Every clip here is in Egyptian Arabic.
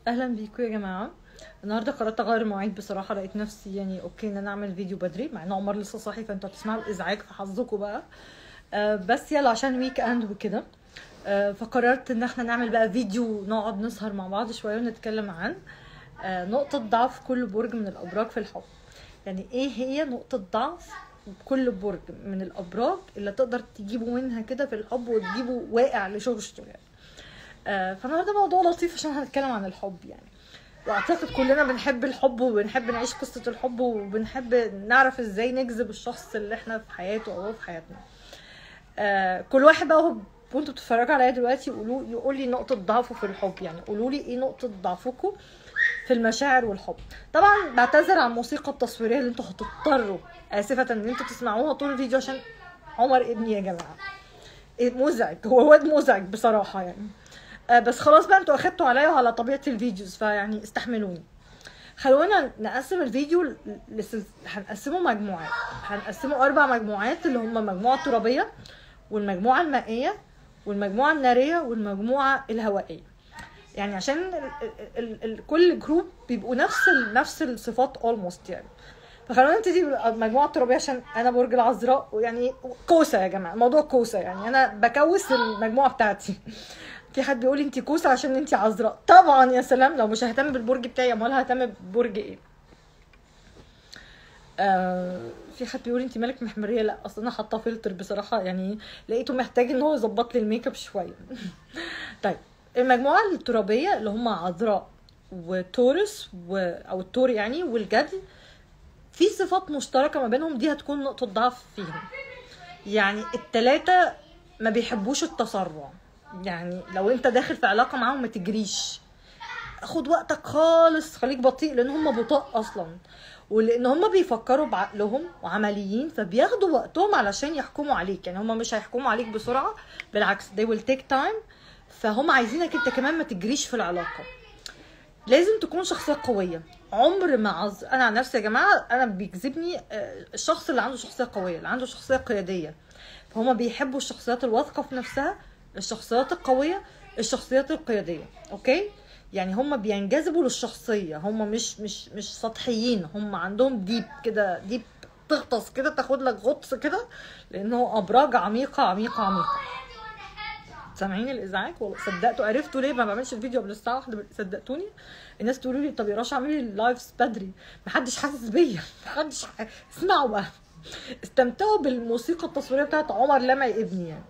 اهلا بيكم يا جماعه النهارده قررت اغير المواعيد بصراحه لقيت نفسي يعني اوكي ان انا اعمل فيديو بدري مع ان عمر لسه صاحي فانتوا هتسمعوا الازعاج في حظكم بقى آه بس يلا عشان ويك اند وكده آه فقررت ان احنا نعمل بقى فيديو نقعد نسهر مع بعض شويه ونتكلم عن آه نقطه ضعف كل برج من الابراج في الحب يعني ايه هي نقطه ضعف كل برج من الابراج اللي تقدر تجيبه منها كده في الحب وتجيبه واقع لشوشته يعني آه، فالنهارده موضوع لطيف عشان هنتكلم عن الحب يعني واعتقد كلنا بنحب الحب وبنحب نعيش قصه الحب وبنحب نعرف ازاي نجذب الشخص اللي احنا في حياته او هو في حياتنا آه، كل واحد بقى هو وانتوا بتتفرجوا عليا دلوقتي يقولوا يقول لي نقطه ضعفه في الحب يعني قولوا لي ايه نقطه ضعفكم في المشاعر والحب طبعا بعتذر عن الموسيقى التصويريه اللي انتوا هتضطروا اسفه ان انتوا تسمعوها طول الفيديو عشان عمر ابني يا جماعه إيه، مزعج هو واد مزعج بصراحه يعني آه، بس خلاص بقى انتوا اخدتوا عليا وعلى طبيعه الفيديوز فيعني استحملوني خلونا نقسم الفيديو لسلس... هنقسمه مجموعات هنقسمه اربع مجموعات اللي هم المجموعه الترابيه والمجموعه المائيه والمجموعه الناريه والمجموعه الهوائيه يعني عشان ال... ال... ال... كل جروب بيبقوا نفس ال... نفس الصفات اولموست يعني فخلونا نبتدي بالمجموعه الترابيه عشان انا برج العذراء ويعني كوسه يا جماعه الموضوع كوسه يعني انا بكوس المجموعه بتاعتي في حد بيقول انت كوسه عشان انت عذراء طبعا يا سلام لو مش ههتم بالبرج بتاعي امال ههتم ببرج ايه آه في حد بيقول انت مالك محمريه لا اصل انا حاطه فلتر بصراحه يعني لقيته محتاج ان هو يظبط لي الميك اب شويه طيب المجموعه الترابيه اللي هم عذراء وتورس و... او التور يعني والجدي في صفات مشتركه ما بينهم دي هتكون نقطه ضعف فيهم يعني التلاتة ما بيحبوش التسرع يعني لو انت داخل في علاقه معاهم ما تجريش خد وقتك خالص خليك بطيء لان هم بطاء اصلا ولان هم بيفكروا بعقلهم وعمليين فبياخدوا وقتهم علشان يحكموا عليك يعني هم مش هيحكموا عليك بسرعه بالعكس they will take time فهم عايزينك انت كمان ما تجريش في العلاقه لازم تكون شخصيه قويه عمر ما عز... انا عن نفسي يا جماعه انا بيجذبني آه، الشخص اللي عنده شخصيه قويه اللي عنده شخصيه قياديه فهم بيحبوا الشخصيات الواثقه في نفسها الشخصيات القويه الشخصيات القياديه اوكي يعني هم بينجذبوا للشخصيه هم مش مش مش سطحيين هم عندهم ديب كده ديب تغطس كده تاخد لك غطس كده لانه ابراج عميقه عميقه عميقه سامعين الازعاج والله صدقتوا عرفتوا ليه ما بعملش الفيديو قبل الساعه واحدة صدقتوني الناس تقولوا لي طب يا رشا اعملي اللايفز بدري محدش حاسس بيا محدش ح... اسمعوا بقى استمتعوا بالموسيقى التصويريه بتاعت عمر لمعي ابني يعني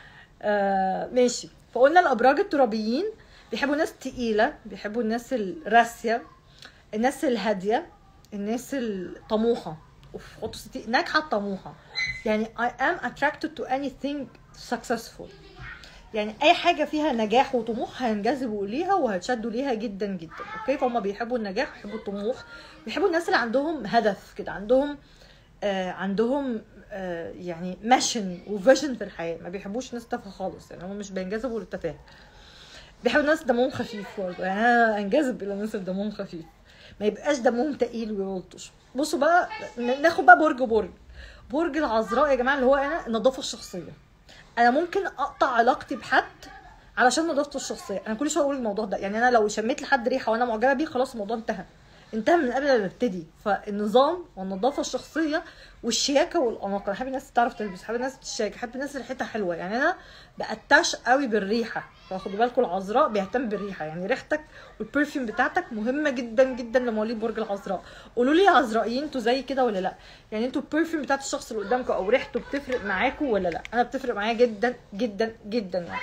آه ماشي فقلنا الابراج الترابيين بيحبوا ناس تقيله بيحبوا الناس الراسيه الناس الهاديه الناس الطموحه اوف حطوا ستي ناجحه الطموحه يعني I am attracted to anything successful يعني اي حاجه فيها نجاح وطموح هينجذبوا ليها وهيتشدوا ليها جدا جدا اوكي فهم بيحبوا النجاح بيحبوا الطموح بيحبوا الناس اللي عندهم هدف كده عندهم آه عندهم آه يعني ماشن وفيجن في الحياه ما بيحبوش ناس تافهه خالص يعني هم مش بينجذبوا للتفاهه بيحبوا الناس دمهم خفيف برضه يعني انا انجذب الى الناس اللي دمهم خفيف ما يبقاش دمهم تقيل ويلطش بصوا بقى ناخد بقى برج برج برج العذراء يا جماعه اللي هو انا النظافه الشخصيه انا ممكن اقطع علاقتي بحد علشان نظافته الشخصيه انا كل شويه اقول الموضوع ده يعني انا لو شميت لحد ريحه وانا معجبه بيه خلاص الموضوع انتهى انتهى من قبل ما نبتدي فالنظام والنظافه الشخصيه والشياكه والاناقه انا بحب الناس تعرف تلبس بحب الناس تشيك بحب الناس اللي ريحتها حلوه يعني انا بقتاش قوي بالريحه فخدوا بالكم العذراء بيهتم بالريحه يعني ريحتك والبرفيوم بتاعتك مهمه جدا جدا لمواليد برج العذراء قولوا لي يا عذرائيين انتوا زي كده ولا لا يعني انتوا البرفيوم بتاعت الشخص اللي قدامكم او ريحته بتفرق معاكم ولا لا انا بتفرق معايا جدا جدا جدا يعني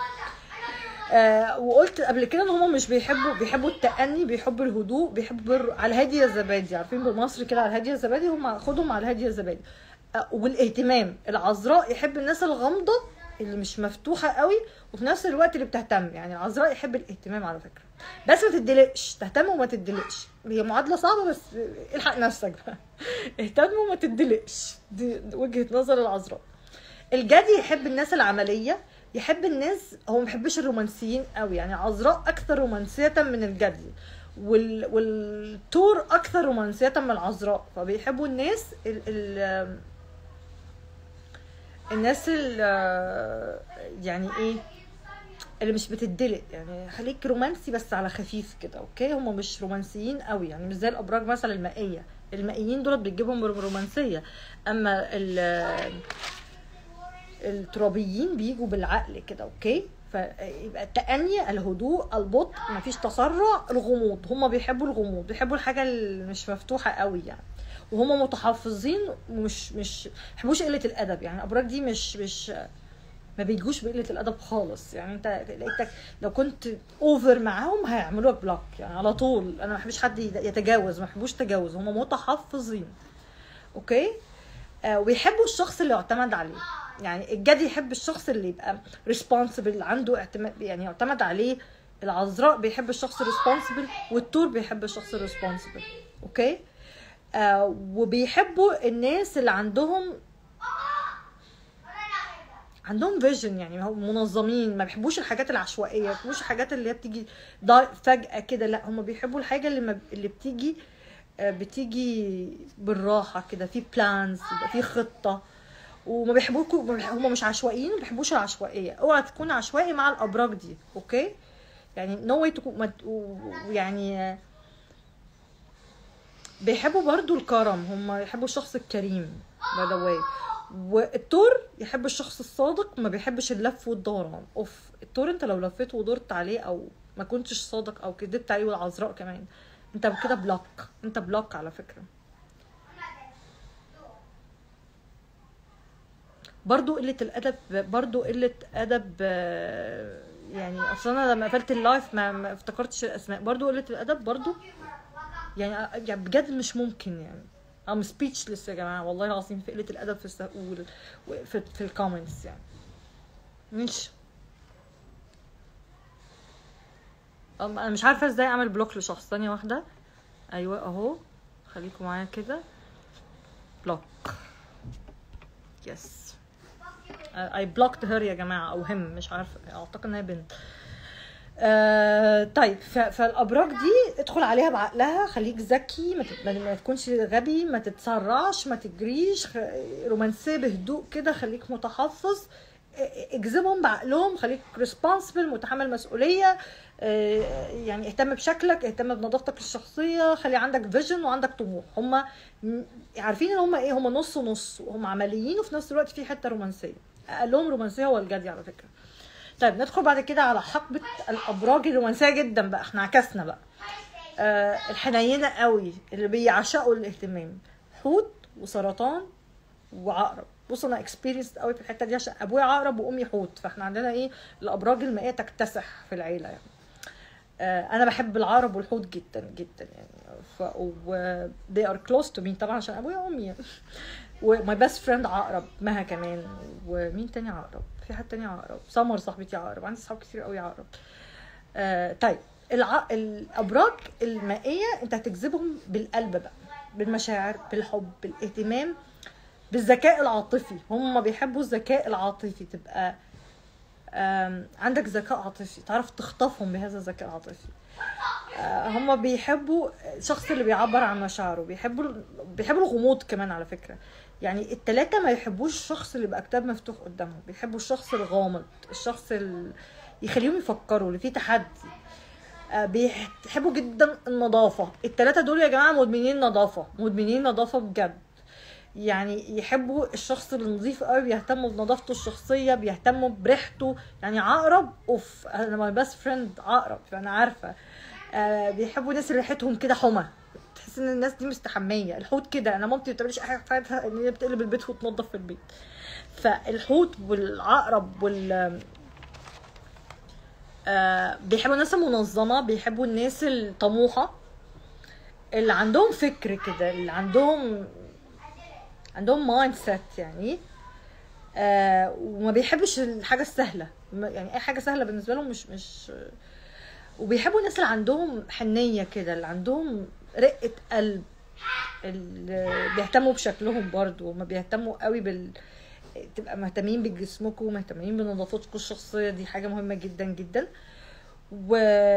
آه وقلت قبل كده ان هم مش بيحبوا بيحبوا التأني بيحبوا الهدوء بيحبوا بر... على الهادي يا الزبادي عارفين بالمصري كده على الهادي يا الزبادي هم خدهم على الهادي يا الزبادي آه والاهتمام العذراء يحب الناس الغامضه اللي مش مفتوحه قوي وفي نفس الوقت اللي بتهتم يعني العذراء يحب الاهتمام على فكره بس ما تدلقش تهتم وما تدلقش هي معادله صعبه بس الحق نفسك بقى اهتم وما تدلقش دي وجهه نظر العذراء الجدي يحب الناس العمليه يحب الناس هو ما بيحبش الرومانسيين قوي يعني عذراء اكثر رومانسيه من الجدي وال... والتور اكثر رومانسيه من العذراء فبيحبوا الناس ال... ال... الناس ال... يعني ايه اللي مش بتدلق يعني خليك رومانسي بس على خفيف كده اوكي هم مش رومانسيين قوي يعني مش زي الابراج مثلا المائيه المائيين دول بتجيبهم رومانسيه اما ال الترابيين بيجوا بالعقل كده اوكي فيبقى التأني الهدوء البطء مفيش تسرع الغموض هم بيحبوا الغموض بيحبوا الحاجة اللي مش مفتوحة قوي يعني وهم متحفظين ومش مش بيحبوش قلة الأدب يعني الأبراج دي مش مش ما بيجوش بقلة الأدب خالص يعني أنت لقيتك لو كنت أوفر معاهم هيعملوا لك بلوك يعني على طول أنا ما بحبش حد يتجاوز ما بحبوش تجاوز هم متحفظين أوكي آه وبيحبوا الشخص اللي يعتمد عليه يعني الجدي يحب الشخص اللي يبقى ريسبونسبل عنده اعتماد يعني يعتمد عليه العذراء بيحب الشخص الريسبونسبل والتور بيحب الشخص الريسبونسبل اوكي آه وبيحبوا الناس اللي عندهم عندهم فيجن يعني هم منظمين ما بيحبوش الحاجات العشوائيه ما بيحبوش الحاجات اللي هي بتيجي فجاه كده لا هم بيحبوا الحاجه اللي ما اللي بتيجي آه بتيجي بالراحه كده في بلانز يبقى في خطه وما بيحبوكوا هم مش عشوائيين وما بيحبوش العشوائيه اوعى تكون عشوائي مع الابراج دي اوكي يعني نو واي تكون يعني بيحبوا برضو الكرم هم يحبوا الشخص الكريم باي ذا واي والتور يحب الشخص الصادق ما بيحبش اللف والدوران اوف التور انت لو لفيت ودورت عليه او ما كنتش صادق او كدبت عليه والعذراء كمان انت كده بلوك انت بلوك على فكره برضو قله الادب برضو قله ادب يعني اصلا انا لما قفلت اللايف ما, ما افتكرتش الاسماء برضو قله الادب برضو يعني يعني بجد مش ممكن يعني ام سبيتشلس يا جماعه والله العظيم في قله الادب في الس... في, في الكومنتس يعني مش انا مش عارفه ازاي اعمل بلوك لشخص ثانيه واحده ايوه اهو خليكم معايا كده بلوك يس اي بلوكت هير يا جماعه او هم مش عارفه اعتقد ان هي بنت آه طيب فالابراج دي ادخل عليها بعقلها خليك ذكي ما, ما تكونش غبي ما تتسرعش ما تجريش رومانسيه بهدوء كده خليك متحفظ اجذبهم بعقلهم خليك ريسبونسبل متحمل مسؤوليه يعني اهتم بشكلك اهتم بنظافتك الشخصيه خلي عندك فيجن وعندك طموح هم عارفين ان هم ايه هم نص ونص وهم عمليين وفي نفس الوقت في حته رومانسيه اقلهم رومانسيه هو الجدي على فكره طيب ندخل بعد كده على حقبه الابراج الرومانسيه جدا بقى احنا عكسنا بقى آه الحنينه قوي اللي بيعشقوا الاهتمام حوت وسرطان وعقرب بص انا اكسبيرينس قوي في الحته دي عشان ابويا عقرب وامي حوت فاحنا عندنا ايه الابراج المائيه تكتسح في العيله يعني آه انا بحب العقرب والحوت جدا جدا يعني ف و they are close to me طبعا عشان ابويا وامي وماي بيست فريند عقرب مها كمان ومين تاني عقرب في حد تاني عقرب سمر صاحبتي عقرب عندي صحاب كتير قوي عقرب آه طيب الع... الابراج المائيه انت هتجذبهم بالقلب بقى بالمشاعر بالحب بالاهتمام بالذكاء العاطفي هم بيحبوا الذكاء العاطفي تبقى عندك ذكاء عاطفي تعرف تخطفهم بهذا الذكاء العاطفي هم بيحبوا الشخص اللي بيعبر عن مشاعره بيحبوا بيحبوا الغموض كمان على فكره يعني التلاتة ما يحبوش الشخص اللي بقى كتاب مفتوح قدامهم بيحبوا الشخص الغامض الشخص اللي يخليهم يفكروا اللي فيه تحدي بيحبوا جدا النظافة التلاتة دول يا جماعة مدمنين نظافة مدمنين نظافة بجد يعني يحبوا الشخص النظيف قوي بيهتموا بنظافته الشخصيه بيهتموا بريحته يعني عقرب اوف انا ماي بيست فريند عقرب فانا عارفه آه بيحبوا الناس اللي ريحتهم كده حمى تحس ان الناس دي مستحميه الحوت كده انا مامتي ما بتعملش اي حاجه في حياتها ان هي بتقلب البيت وتنظف في البيت فالحوت والعقرب وال آه بيحبوا الناس المنظمه بيحبوا الناس الطموحه اللي عندهم فكر كده اللي عندهم عندهم مايند سيت يعني آه وما بيحبش الحاجه السهله يعني اي حاجه سهله بالنسبه لهم مش مش وبيحبوا الناس اللي عندهم حنيه كده اللي عندهم رقه قلب اللي بيهتموا بشكلهم برضو وما بيهتموا قوي بال تبقى مهتمين بجسمكم مهتمين بنظافتكم الشخصيه دي حاجه مهمه جدا جدا و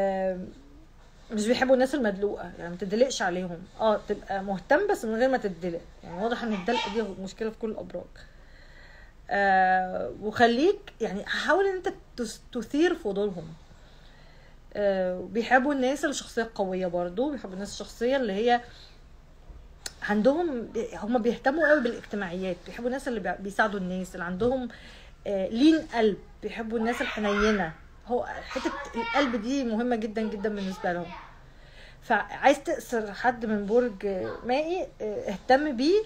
مش بيحبوا الناس المدلوقه يعني ما تدلقش عليهم اه تبقى مهتم بس من غير ما تدلق يعني واضح ان الدلقه دي مشكله في كل الابراج آه وخليك يعني حاول ان انت تس- تثير فضولهم آه بيحبوا الناس اللي شخصيه قويه برضو بيحبوا الناس الشخصيه اللي هي عندهم هم بيهتموا قوي بالاجتماعيات بيحبوا الناس اللي بي- بيساعدوا الناس اللي عندهم آه، لين قلب بيحبوا الناس الحنينه هو حته القلب دي مهمه جدا جدا بالنسبه لهم فعايز تأسر حد من برج مائي آه، اهتم بيه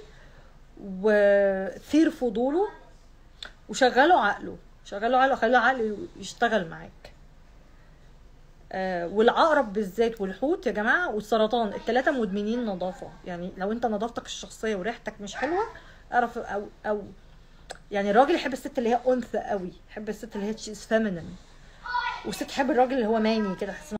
وثير فضوله وشغله عقله شغله عقله خليه عقله يشتغل معاك آه، والعقرب بالذات والحوت يا جماعه والسرطان الثلاثه مدمنين نظافه يعني لو انت نظافتك الشخصيه وريحتك مش حلوه اعرف او او يعني الراجل يحب الست اللي هي انثى قوي يحب الست اللي هي تشيز فيمينين والست تحب الراجل اللي هو ماني كده تحس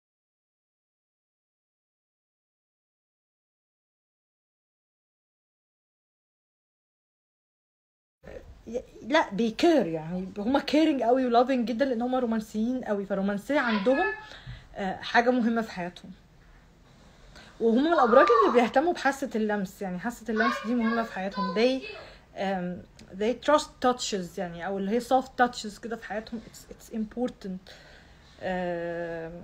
ي- لا بيكير يعني هما كيرنج قوي ولافنج جدا لان هما رومانسيين قوي فالرومانسيه عندهم آه، حاجه مهمه في حياتهم وهم من الابراج اللي بيهتموا بحاسه اللمس يعني حاسه اللمس دي مهمه في حياتهم they um, they trust touches يعني او اللي هي soft touches كده في حياتهم it's, it's important آم،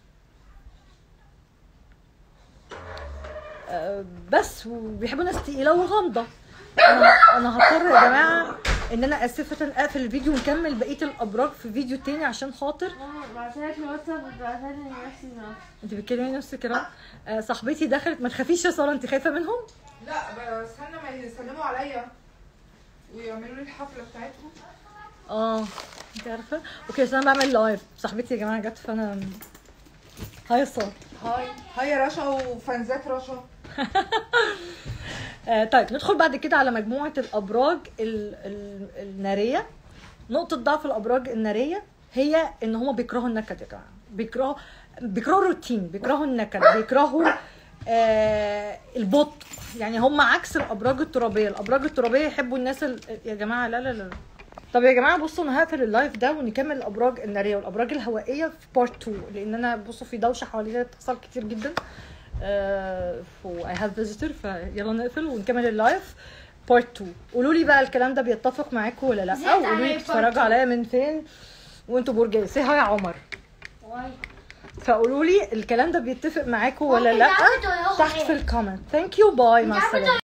آه، بس وبيحبوا ناس تقيله وغامضه انا انا هضطر يا جماعه ان انا اسفه اقفل الفيديو ونكمل بقيه الابراج في فيديو تاني عشان خاطر ماما بعتها لي واتساب وبعتها لي نفس النوع انت بتكلمي نفس الكلام آه، صاحبتي دخلت ما تخافيش يا ساره انت خايفه منهم لا استنى ما يسلموا عليا ويعملوا لي الحفله بتاعتهم اه انت عارفه اوكي بس انا بعمل لايف صاحبتي يا جماعه جت فانا هاي يا ساره هاي هاي يا رشا وفانزات رشا آه طيب ندخل بعد كده على مجموعه الابراج ال ال الناريه نقطه ضعف الابراج الناريه هي ان هم بيكرهوا النكد يا جماعه بيكرهوا بيكرهوا الروتين بيكرهوا النكد بيكرهوا آه البطء يعني هم عكس الابراج الترابيه الابراج الترابيه يحبوا الناس ال... يا جماعه لا لا لا طب يا جماعه بصوا انا هقفل اللايف ده ونكمل الابراج الناريه والابراج الهوائيه في بارت 2 لان انا بصوا في دوشه حوالينا بتحصل كتير جدا آه اي هاف فيزيتور فيلا نقفل ونكمل اللايف بارت 2 قولوا لي بقى الكلام ده بيتفق معاكم ولا لا ازاي او قولوا لي تعملي part بتتفرجوا 2؟ عليا من فين وانتوا برج سي هاي يا عمر واي فقولوا لي الكلام ده بيتفق معاكم ولا لا ممكن تعمل تقولوا تحت في خير. الكومنت ثانك يو باي مع تعمل السلامه